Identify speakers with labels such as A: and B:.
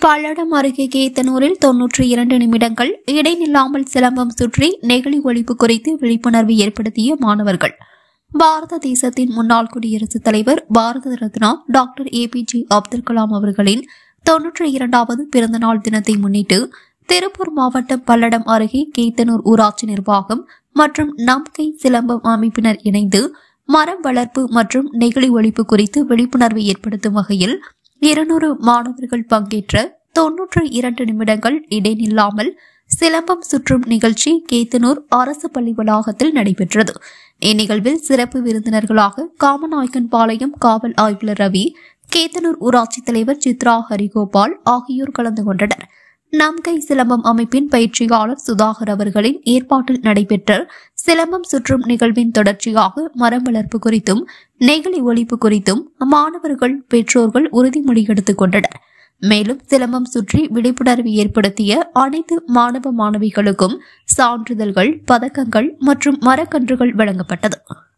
A: பல்லடம் அருகே கேத்தனூரில் தொன்னூற்றி இரண்டு நிமிடங்கள் இடைநில்லாமல் சிலம்பம் சுற்றி நெகிழி ஒழிப்பு குறித்து விழிப்புணர்வு ஏற்படுத்திய மாணவர்கள் பாரத தேசத்தின் முன்னாள் குடியரசுத் தலைவர் பாரத ரத்னா டாக்டர் ஏபிஜே அப்துல் கலாம் அவர்களின் தொன்னூற்றி இரண்டாவது பிறந்தநாள் தினத்தை முன்னிட்டு திருப்பூர் மாவட்டம் பல்லடம் அருகே கேத்தனூர் ஊராட்சி நிர்வாகம் மற்றும் நம்கை சிலம்பம் அமைப்பினர் இணைந்து மரம் வளர்ப்பு மற்றும் நெகிழி ஒழிப்பு குறித்து விழிப்புணர்வு ஏற்படுத்தும் வகையில் இருநூறு மாணவர்கள் பங்கேற்ற தொன்னூற்று இரண்டு நிமிடங்கள் இடைநில்லாமல் சிலம்பம் சுற்றும் நிகழ்ச்சி கேத்தனூர் அரசு பள்ளி வளாகத்தில் நடைபெற்றது இந்நிகழ்வில் சிறப்பு விருந்தினர்களாக காமநாயக்கன் பாளையம் காவல் ஆய்வாளர் ரவி கேத்தனூர் ஊராட்சி தலைவர் சித்ரா ஹரிகோபால் ஆகியோர் கலந்து கொண்டனர் நம்கை சிலம்பம் அமைப்பின் பயிற்சியாளர் சுதாகர் அவர்களின் ஏற்பாட்டில் நடைபெற்ற சிலம்பம் சுற்றும் நிகழ்வின் தொடர்ச்சியாக மரம் வளர்ப்பு குறித்தும் நெகிழி ஒழிப்பு குறித்தும் மாணவர்கள் பெற்றோர்கள் உறுதிமொழி எடுத்துக் கொண்டனர் மேலும் சிலம்பம் சுற்றி விழிப்புணர்வு ஏற்படுத்திய அனைத்து மாணவ மாணவிகளுக்கும் சான்றிதழ்கள் பதக்கங்கள் மற்றும் மரக்கன்றுகள் வழங்கப்பட்டது